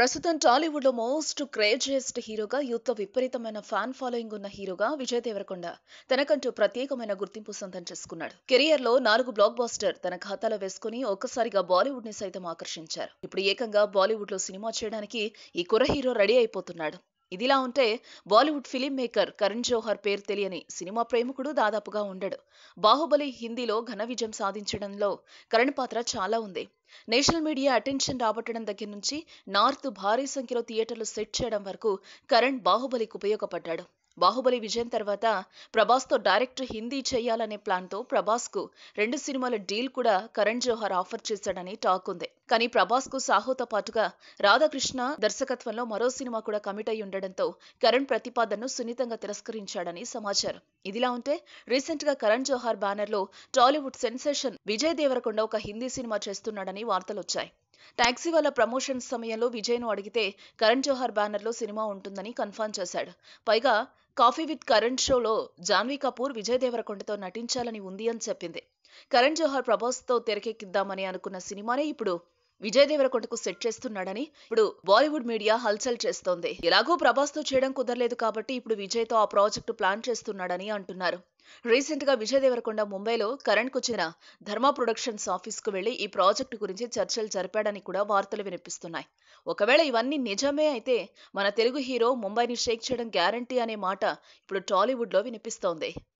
ప్రస్తుతం టాలీవుడ్ లో most craziest హీరోగా యూత్ తో విపరీతమైన ఫ్యాన్ ఫాలోయింగ్ ఉన్న హీరోగా విజయ్ దేవరకొండ తనకంటూ ప్రత్యేకమైన గుర్తింపు సొంతం చేసుకున్నాడు కెరియర్ లో నాలుగు బ్లాక్ బాస్టర్ తన ఖాతాలో వేసుకుని ఒక్కసారిగా బాలీవుడ్ ని సైతం ఆకర్షించారు ఇప్పుడు ఏకంగా బాలీవుడ్ లో సినిమా చేయడానికి ఈ కుర్ర హీరో రెడీ అయిపోతున్నాడు ఇదిలా ఉంటే Bollywood film maker Karan Johar పేరు తెలియని సినిమా ప్రేమికుడు దాదాపుగా ఉండడు బాహుబలి హిందీలో ఘన విజయం సాధించడంలో కరణ్ పాత్ర చాలా ఉంది నేషనల్ మీడియా అటెన్షన్ రాబట్టడం దగ్గర నుంచి నార్త్ భారీ సంఖ్యలో థియేటర్లు సెట్ చేయడం వరకు కరణ్ బాహుబలికి ఉపయోగపడ్డాడు బాహుబలి విజయం తర్వాత ప్రభాస్ తో డైరెక్ట్ హిందీ చేయాలనే ప్లాన్ తో ప్రభాస్ కు రెండు సినిమాల డీల్ కూడా కరణ్ జోహర్ ఆఫర్ చేశాడని టాక్ ఉంది కానీ ప్రభాస్ కు సాహోతో పాటుగా రాధాకృష్ణ దర్శకత్వంలో మరో సినిమా కూడా కమిట్ అయి ఉండడంతో కరణ్ ప్రతిపాదనను సున్నితంగా తిరస్కరించాడని సమాచారం ఇదిలా ఉంటే రీసెంట్ గా కరణ్ జోహార్ బ్యానర్ లో టాలీవుడ్ సెన్సేషన్ విజయ్ దేవరకొండ ఒక హిందీ సినిమా చేస్తున్నాడని వార్తలొచ్చాయి టాక్సీ వాళ్ళ ప్రమోషన్ సమయంలో విజయ్ను అడిగితే కరణ్ జోహార్ బ్యానర్ లో సినిమా ఉంటుందని కన్ఫర్మ్ చేశాడు పైగా కాఫీ విత్ కరణ్ షోలో జాన్వీ కపూర్ విజయ్ దేవరకొండతో నటించాలని ఉంది అని చెప్పింది కరణ్ జోహార్ ప్రభాస్ తో తెరకెక్కిద్దామని అనుకున్న సినిమానే ఇప్పుడు విజయ్ దేవరకొండకు సెట్ చేస్తున్నాడని ఇప్పుడు బాలీవుడ్ మీడియా హల్చల్ చేస్తోంది ఎలాగో ప్రభాస్ తో చేయడం కుదరలేదు కాబట్టి ఇప్పుడు విజయ్ తో ఆ ప్రాజెక్టు ప్లాన్ చేస్తున్నాడని అంటున్నారు రీసెంట్ గా విజయ్ దేవరకొండ ముంబైలో కరణ్ కు చెందిన ధర్మ ప్రొడక్షన్స్ ఆఫీస్ కు వెళ్లి ఈ ప్రాజెక్టు గురించి చర్చలు జరిపాడని కూడా వార్తలు వినిపిస్తున్నాయి ఒకవేళ ఇవన్నీ నిజమే అయితే మన తెలుగు హీరో ముంబైని షేక్ చేయడం గ్యారంటీ అనే మాట ఇప్పుడు టాలీవుడ్ లో వినిపిస్తోంది